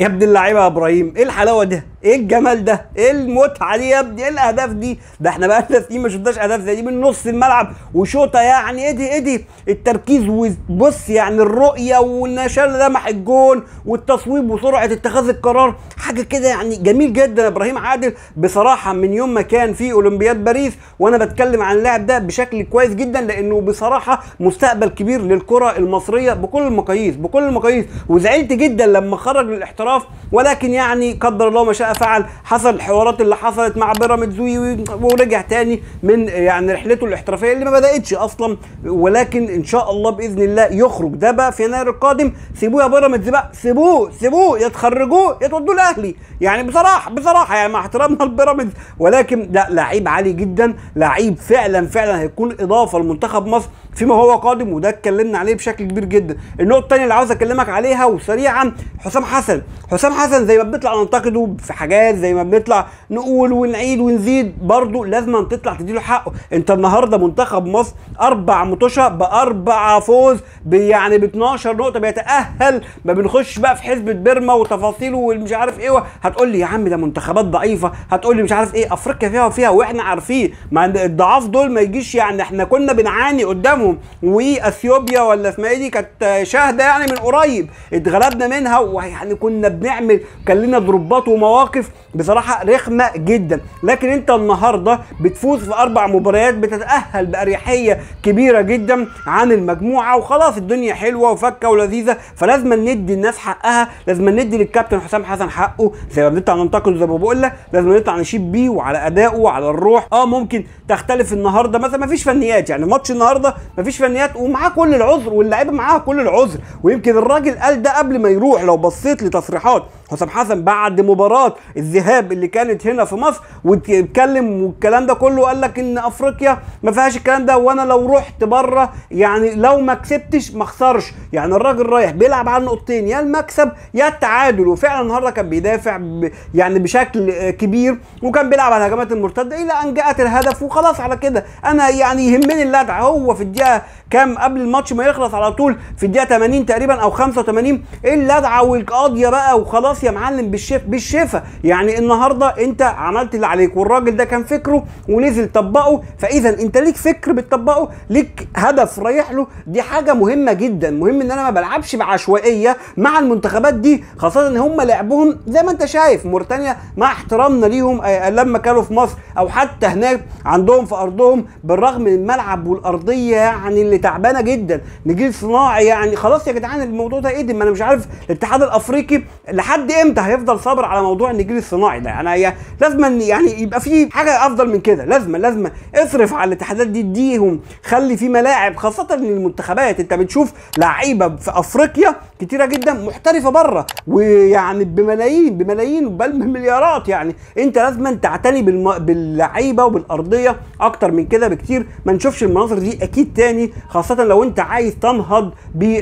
يا ابن اللعيبه يا ابراهيم ايه الحلاوه ده ايه الجمال ده ايه المتعه دي يا ابني ايه الاهداف دي ده احنا بقى لنا سنين ما شفناش اهداف زي دي من نص الملعب وشوطه يعني ايه دي ايه دي التركيز وبص يعني الرؤيه والنشال لمح الجون والتصويب وسرعه اتخاذ القرار حاجه كده يعني جميل جدا يا ابراهيم عادل بصراحه من يوم ما كان في اولمبياد باريس وانا بتكلم عن اللاعب ده بشكل كويس جدا لانه بصراحه مستقبل كبير للكره المصريه بكل المقاييس بكل المقاييس وزعلت جدا لما خرج للاحتراف ولكن يعني قدر الله ما شاء فعل حصل الحوارات اللي حصلت مع بيراميدز ورجع تاني من يعني رحلته الاحترافيه اللي ما بداتش اصلا ولكن ان شاء الله باذن الله يخرج ده بقى في يناير القادم سيبوه يا بيراميدز بقى سيبوه سيبوه يا تخرجوه يا تودوه الاهلي يعني بصراحه بصراحه يعني مع احترامنا لبيراميدز ولكن لا لعيب عالي جدا لعيب فعلا فعلا هيكون اضافه لمنتخب مصر فيما هو قادم وده اتكلمنا عليه بشكل كبير جدا النقطه الثانيه اللي عاوز اكلمك عليها وسريعا حسام حسن حسام حسن زي ما بنطلع ننتقده في حاجات زي ما بنطلع نقول ونعيد ونزيد برضه لازم تطلع تديله حقه انت النهارده منتخب مصر اربع مطوشه باربع فوز يعني ب 12 نقطه بيتاهل ما بنخش بقى في حسبه بيرما وتفاصيله والمش عارف ايه هتقول لي يا عم ده منتخبات ضعيفه هتقول لي مش عارف ايه افريقيا فيها وفيها واحنا عارفين ما الضعاف دول ما يجيش يعني احنا كنا بنعاني قدامهم واثيوبيا ولا اسمها ايه دي كانت شاهده يعني من قريب اتغلبنا منها ويعني كنا بنعمل كان لنا ضربات ومواقف بصراحه رخمه جدا لكن انت النهارده بتفوز في اربع مباريات بتتاهل باريحيه كبيره جدا عن المجموعه وخلاص الدنيا حلوه وفكه ولذيذه فلازم ندي الناس حقها لازم ندي للكابتن حسام حسن حقه زي ما بنطلع ننتقد زي ما بقول لك لازم نطلع نشيد بيه وعلى ادائه وعلى الروح اه ممكن تختلف النهارده مثلا ما فيش فنيات يعني ماتش النهارده ما فيش فنيات ومعاه كل العذر واللعيبه معاها كل العذر ويمكن الراجل قال ده قبل ما يروح لو بصيت لتصريحات حسام حسن بعد مباراه الذهاب اللي كانت هنا في مصر واتكلم والكلام ده كله قال لك ان افريقيا ما فيهاش الكلام ده وانا لو رحت بره يعني لو ما كسبتش ما اخسرش يعني الراجل رايح بيلعب على نقطتين يا المكسب يا التعادل وفعلا النهارده كان بيدافع ب يعني بشكل كبير وكان بيلعب على الهجمات المرتده الى ان جاءت الهدف وخلاص على كده انا يعني يهمني اللدع هو في الدقيقه كام قبل الماتش ما يخلص على طول في الدقيقه 80 تقريبا او 85 ايه اللدعه والقاضيه بقى وخلاص يا معلم بالشف بالشفا يعني النهارده انت عملت اللي عليك والراجل ده كان فكره ونزل طبقه فاذا انت ليك فكر بتطبقه ليك هدف رايح له دي حاجه مهمه جدا مهم ان انا ما بلعبش بعشوائيه مع المنتخبات دي خاصه ان هم لعبهم زي ما انت شايف موريتانيا مع احترامنا ليهم لما كانوا في مصر او حتى هناك عندهم في ارضهم بالرغم من الملعب والارضيه يعني اللي تعبانه جدا نجيل صناعي يعني خلاص يا جدعان الموضوع ده ايه ما انا مش عارف الاتحاد الافريقي لحد امتى هيفضل صابر على موضوع النجيل الصناعي ده يعني لازم يعني يبقى في حاجه افضل من كده لازم لازم اصرف على الاتحادات دي اديهم خلي في ملاعب خاصه ان المنتخبات انت بتشوف لعيبه في افريقيا كتيره جدا محترفه بره ويعني بملايين بملايين بل بمليارات يعني انت لازم تعتني بالم... باللعيبه وبالارضيه اكتر من كده بكتير ما نشوفش المناظر دي اكيد تاني خاصه لو انت عايز تنهض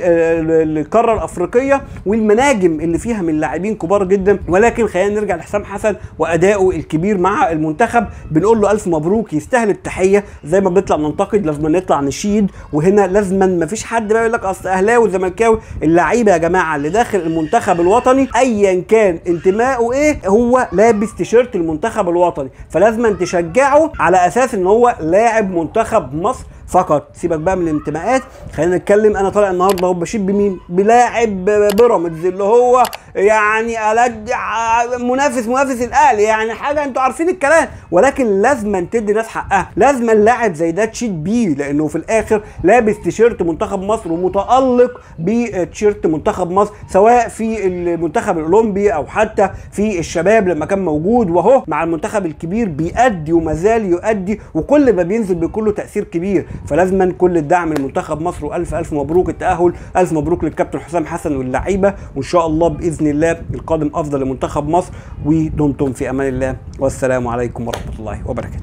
بالقاره الافريقيه والمناجم اللي فيها من لاعبين كبار جدا ولكن خلينا نرجع لحسام حسن وادائه الكبير مع المنتخب بنقول له الف مبروك يستاهل التحيه زي ما بنطلع ننتقد لازم نطلع نشيد وهنا لازم ما فيش حد بقى يقول لك اصل اهلاوي وزملكاوي اللعيبه يا جماعه اللي داخل المنتخب الوطني ايا كان انتمائه ايه هو لابس تيشيرت المنتخب الوطني فلازم تشجعه على اساس ان هو لاعب منتخب مصر فقط سيبك بقى من الانتماءات خلينا نتكلم انا طالع النهارده اهو بشيد بمين بلاعب بيراميدز اللي هو يعني ألد منافس منافس الاهلي يعني حاجه انتوا عارفين الكلام ولكن لازم تدي ناس حقها لازم اللاعب زي ده تشيد بيه لانه في الاخر لابس تيشيرت منتخب مصر ومتالق بتيشيرت منتخب مصر سواء في المنتخب الاولمبي او حتى في الشباب لما كان موجود وهو مع المنتخب الكبير بيأدي وما زال يؤدي وكل ما بينزل بيكون له تاثير كبير فلازما كل الدعم لمنتخب مصر والف الف مبروك التاهل الف مبروك للكابتن حسام حسن واللعيبه وان شاء الله باذن الله القادم افضل لمنتخب مصر ودمتم في امان الله والسلام عليكم ورحمه الله وبركاته